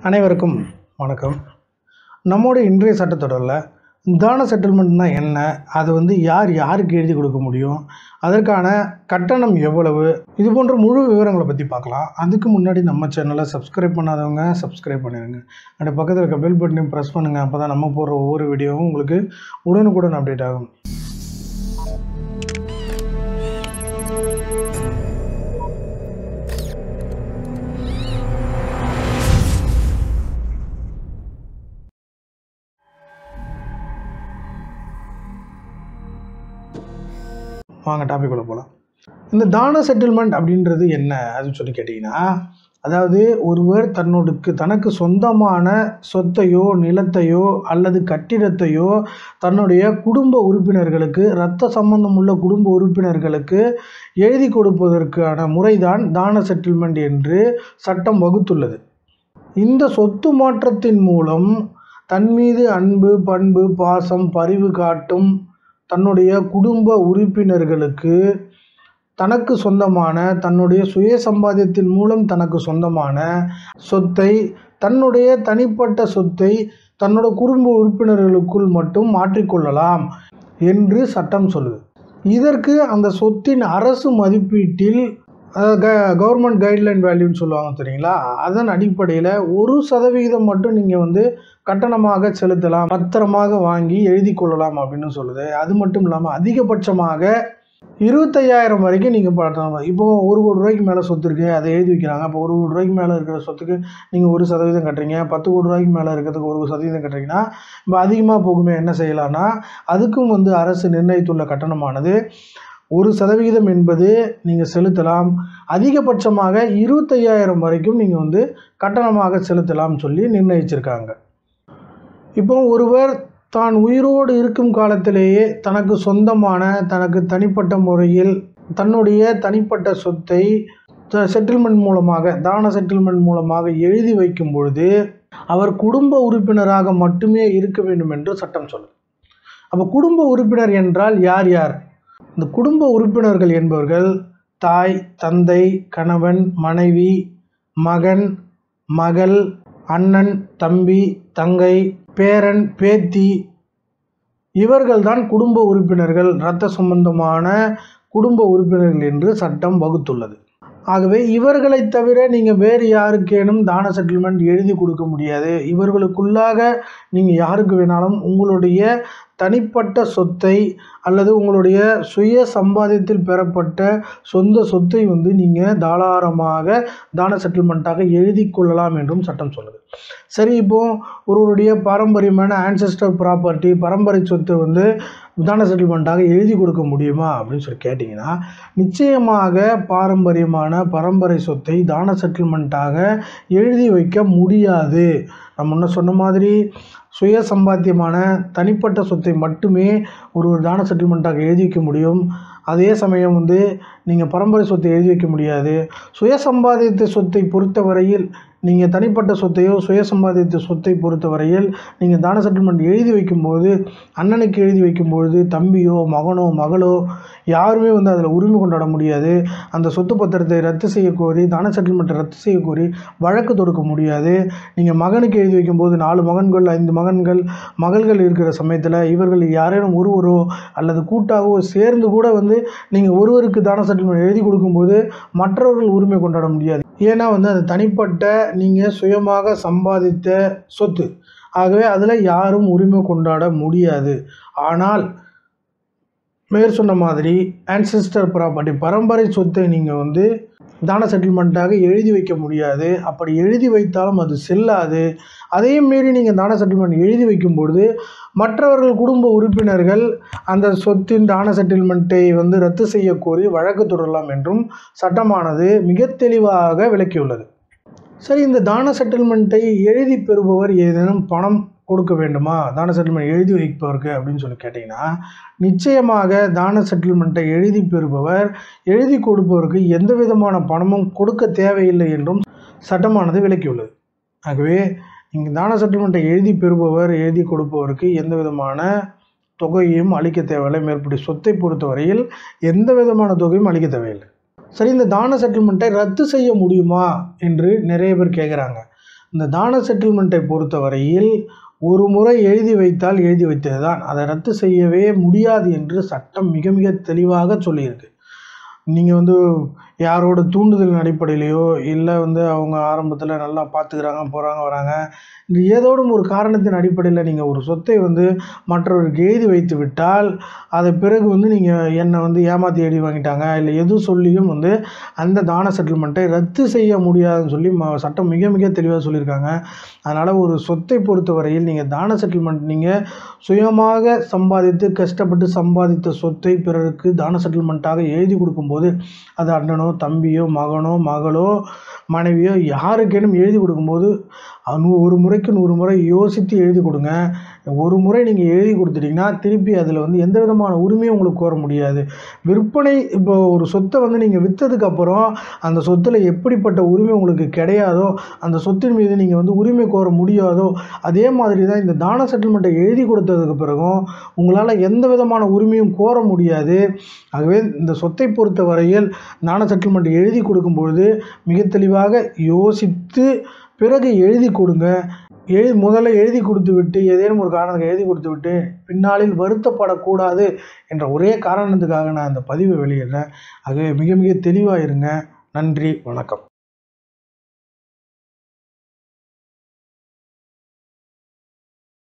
அனைவருக்கும் வணக்கம் நம்மோட இன்றைய சட்டத்தொடரில் தான செட்டில்மெண்ட்னா என்ன அது வந்து யார் யாருக்கு எழுதி கொடுக்க முடியும் அதற்கான கட்டணம் எவ்வளவு இது போன்ற முழு விவரங்களை பற்றி பார்க்கலாம் அதுக்கு முன்னாடி நம்ம சேனலை சப்ஸ்கிரைப் பண்ணாதவங்க சப்ஸ்கிரைப் பண்ணிடுங்க அப்படியே பக்கத்தில் இருக்க பெல் பட்டனையும் ப்ரெஸ் பண்ணுங்கள் அப்போ தான் நம்ம போடுற ஒவ்வொரு வீடியோவும் உங்களுக்கு உடனுக்குடன் அப்டேட் ஆகும் வாங்க டாபிக் உள்ள போகலாம் இந்த தான செட்டில்மெண்ட் அப்படின்றது என்ன அதுன்னு சொல்லி கேட்டிங்கன்னா அதாவது ஒருவர் தன்னோடுக்கு தனக்கு சொந்தமான சொத்தையோ நிலத்தையோ அல்லது கட்டிடத்தையோ தன்னுடைய குடும்ப உறுப்பினர்களுக்கு இரத்த சம்பந்தம் உள்ள குடும்ப உறுப்பினர்களுக்கு எழுதி கொடுப்பதற்கான முறைதான் தான செட்டில்மெண்ட் என்று சட்டம் வகுத்துள்ளது இந்த சொத்து மாற்றத்தின் மூலம் தன் மீது அன்பு பண்பு பாசம் பரிவு காட்டும் தன்னுடைய குடும்ப உறுப்பினர்களுக்கு தனக்கு சொந்தமான தன்னுடைய சுய சம்பாத்தியத்தின் மூலம் தனக்கு சொந்தமான சொத்தை தன்னுடைய தனிப்பட்ட சொத்தை தன்னோட குடும்ப உறுப்பினர்களுக்குள் மட்டும் மாற்றிக்கொள்ளலாம் என்று சட்டம் சொல்லுது இதற்கு அந்த சொத்தின் அரசு மதிப்பீட்டில் கவர்மெண்ட் கைட்லைன் வேல்யூன்னு சொல்லுவாங்க தெரியுங்களா அதன் அடிப்படையில் ஒரு சதவிகிதம் மட்டும் நீங்கள் வந்து கட்டணமாக செலுத்தலாம் பத்திரமாக வாங்கி எழுதி கொள்ளலாம் அப்படின்னு சொல்லுது அது மட்டும் இல்லாமல் அதிகபட்சமாக இருபத்தையாயிரம் வரைக்கும் நீங்கள் பணம் இப்போ ஒரு கோடி ரூபாய்க்கு மேலே சொத்து இருக்குது அதை எழுதி வைக்கிறாங்க அப்போ ஒரு கோடி ரூபாய்க்கு மேலே இருக்கிற சொத்துக்கு நீங்கள் ஒரு சதவீதம் கட்டுறீங்க பத்து கோடி ரூபாய்க்கு மேலே இருக்கிறதுக்கு ஒரு சதவீதம் கட்டுறீங்கன்னா இப்போ அதிகமாக போகுமே என்ன செய்யலாம்னா அதுக்கும் வந்து அரசு நிர்ணயித்துள்ள கட்டணமானது ஒரு சதவிகிதம் என்பது நீங்கள் செலுத்தலாம் அதிகபட்சமாக இருபத்தையாயிரம் வரைக்கும் நீங்கள் வந்து கட்டணமாக செலுத்தலாம் சொல்லி நிர்ணயிச்சிருக்காங்க இப்போ ஒருவர் தான் உயிரோடு இருக்கும் காலத்திலேயே தனக்கு சொந்தமான தனக்கு தனிப்பட்ட முறையில் தன்னுடைய தனிப்பட்ட சொத்தை செட்டில்மெண்ட் மூலமாக தான செட்டில்மெண்ட் மூலமாக எழுதி வைக்கும் பொழுது அவர் குடும்ப உறுப்பினராக மட்டுமே இருக்க வேண்டும் என்று சட்டம் சொல்லுது அப்போ குடும்ப உறுப்பினர் என்றால் யார் யார் இந்த குடும்ப உறுப்பினர்கள் என்பவர்கள் தாய் தந்தை கணவன் மனைவி மகன் மகள் அண்ணன் தம்பி தங்கை பேரன் பேத்தி இவர்கள்தான் குடும்ப உறுப்பினர்கள் இரத்த சம்பந்தமான குடும்ப உறுப்பினர்கள் என்று சட்டம் வகுத்துள்ளது ஆகவே இவர்களை தவிர நீங்கள் வேறு யாருக்கேனும் தான செட்டில்மெண்ட் எழுதி கொடுக்க முடியாது இவர்களுக்குள்ளாக நீங்கள் யாருக்கு வேணாலும் உங்களுடைய தனிப்பட்ட சொத்தை அல்லது உங்களுடைய சுய சம்பாதியத்தில் பெறப்பட்ட சொந்த சொத்தை வந்து நீங்கள் தாராளமாக தான செட்டில்மெண்ட்டாக எழுதி கொள்ளலாம் என்றும் சட்டம் சொல்லுது சரி இப்போது ஒருவருடைய பாரம்பரியமான ஆன்செஸ்டர் ப்ராப்பர்ட்டி பரம்பரை சொத்தை வந்து தான செட்டில்மெண்ட்டாக எழுதி கொடுக்க முடியுமா அப்படின்னு சொல்லி கேட்டிங்கன்னா நிச்சயமாக பாரம்பரியமான பரம்பரை சொத்தை தான செட்டில்மெண்ட்டாக எழுதி வைக்க முடியாது நம்ம முன்ன சொன்ன மாதிரி சுய சம்பாத்தியமான தனிப்பட்ட சொத்தை மட்டுமே ஒரு ஒரு தான செட்டில்மெண்ட்டாக எழுதி வைக்க முடியும் அதே சமயம் வந்து நீங்கள் பரம்பரை சொத்தை எழுதி வைக்க முடியாது சுய சம்பாதித்த சொத்தை பொறுத்தவரையில் நீங்கள் தனிப்பட்ட சொத்தையோ சுய சம்பாதித்த சொத்தை பொறுத்தவரையில் நீங்கள் தான செட்டில்மெண்ட் எழுதி வைக்கும்போது அண்ணனுக்கு எழுதி வைக்கும்பொழுது தம்பியோ மகனோ மகளோ யாருமே வந்து அதில் உரிமை கொண்டாட முடியாது அந்த சொத்து பத்திரத்தை ரத்து செய்ய கோரி தான செட்டில்மெண்ட்டை ரத்து செய்ய கோரி வழக்கு தொடுக்க முடியாது நீங்கள் மகனுக்கு எழுதி வைக்கும்போது நாலு மகன்கள் ஐந்து மகன்கள் மகள்கள் இருக்கிற சமயத்தில் இவர்கள் யாரேனும் ஒருவரோ அல்லது கூட்டாகவோ சேர்ந்து கூட வந்து நீங்கள் ஒருவருக்கு தான செட்டில்மெண்ட் எழுதி கொடுக்கும்போது மற்றவர்கள் உரிமை கொண்டாட முடியாது ஏன்னா வந்து அது தனிப்பட்ட நீங்கள் சுயமாக சம்பாதித்த சொத்து ஆகவே அதில் யாரும் உரிமை கொண்டாட முடியாது ஆனால் மேற் சொன்ன மாதிரி ஆன்செஸ்டர் ப்ராப்பர்ட்டி பரம்பரை சொத்தை நீங்கள் வந்து தான செட்டில்மெண்ட்டாக எழுதி வைக்க முடியாது அப்படி எழுதி வைத்தாலும் அது செல்லாது அதையும் மீறி நீங்கள் தான செட்டில்மெண்ட் எழுதி வைக்கும் பொழுது மற்றவர்கள் குடும்ப உறுப்பினர்கள் அந்த சொத்தின் தான செட்டில்மெண்ட்டை வந்து ரத்து செய்ய கோரி வழக்கு தொடரலாம் என்றும் சட்டமானது மிக தெளிவாக விளக்கியுள்ளது சரி இந்த தான செட்டில்மெண்ட்டை எழுதி பெறுபவர் ஏதேனும் பணம் கொடுக்க வேண்டுமா தான செட்டில்மெண்ட் எழுதி வைப்பவருக்கு அப்படின்னு சொல்லி கேட்டிங்கன்னா நிச்சயமாக தான செட்டில்மெண்ட்டை எழுதி பெறுபவர் எழுதி கொடுப்பவருக்கு எந்த விதமான பணமும் கொடுக்க தேவையில்லை என்றும் சட்டமானது விளக்கியுள்ளது ஆகவே நீங்கள் தான செட்டில்மெண்ட்டை எழுதி பெறுபவர் எழுதி கொடுப்பவருக்கு எந்த விதமான தொகையையும் அளிக்க தேவையில்லை மேற்படி சொத்தை பொறுத்தவரையில் எந்த விதமான தொகையும் அளிக்க தேவையில்லை சரி இந்த தான செட்டில்மெண்ட்டை ரத்து செய்ய முடியுமா என்று நிறைய பேர் கேட்குறாங்க இந்த தான செட்டில்மெண்ட்டை பொறுத்தவரையில் ஒரு முறை எழுதி வைத்தால் எழுதி வைத்தது தான் அதை ரத்து செய்யவே முடியாது என்று சட்டம் மிக மிக தெளிவாக சொல்லியிருக்கு நீங்கள் வந்து யாரோட தூண்டுதலின் அடிப்படையிலையோ இல்லை வந்து அவங்க ஆரம்பத்தில் நல்லா பார்த்துக்கிறாங்க போகிறாங்க வராங்க இந்த ஏதோடும் ஒரு காரணத்தின் அடிப்படையில் நீங்கள் ஒரு சொத்தை வந்து மற்றவருக்கு எழுதி வைத்து விட்டால் அதை பிறகு வந்து நீங்கள் என்னை வந்து ஏமாற்றி எழுதி வாங்கிட்டாங்க இல்லை எது சொல்லியும் வந்து அந்த தான செட்டில்மெண்ட்டை ரத்து செய்ய முடியாதுன்னு சொல்லி ம சட்டம் மிக மிக தெளிவாக சொல்லியிருக்காங்க அதனால் ஒரு சொத்தை பொறுத்தவரையில் நீங்கள் தான செட்டில்மெண்ட் நீங்கள் சுயமாக சம்பாதித்து கஷ்டப்பட்டு சம்பாதித்த சொத்தை பிறருக்கு தான செட்டில்மெண்ட்டாக எழுதி கொடுக்கும்போது அது அண்ணனோ தம்பியோ மகனோ மகளோ மனைவியோ யாருக்கேனும் எழுதி கொடுக்கும்போது அது ஒரு முறைக்கு நூறு முறை யோசித்து எழுதி கொடுங்க ஒரு முறை நீங்கள் எழுதி கொடுத்துட்டிங்கன்னா திருப்பி அதில் வந்து எந்த விதமான உரிமையும் உங்களுக்கு கோர முடியாது விற்பனை இப்போ ஒரு சொத்தை வந்து நீங்கள் விற்றதுக்கப்புறம் அந்த சொத்தில் எப்படிப்பட்ட உரிமை உங்களுக்கு கிடையாதோ அந்த சொத்தின் மீது நீங்கள் வந்து உரிமை கோர முடியாதோ அதே மாதிரி தான் இந்த தான செட்டில்மெண்ட்டை எழுதி கொடுத்ததுக்கு பிறகும் உங்களால் எந்த விதமான உரிமையும் கோர முடியாது ஆகவே இந்த சொத்தை பொறுத்த வரையில் தான செட்டில்மெண்ட் எழுதி கொடுக்கும் பொழுது மிக தெளிவாக யோசித்து பிறகு எழுதி கொடுங்க எழு முதல்ல எழுதி கொடுத்து விட்டு ஏதேனும் ஒரு காரணத்துக்கு எழுதி கொடுத்து விட்டு பின்னாளில் வருத்தப்படக்கூடாது என்ற ஒரே காரணத்துக்காக நான் இந்த பதிவை வெளியிடுறேன் ஆகவே மிக மிக தெளிவாக இருங்க நன்றி வணக்கம்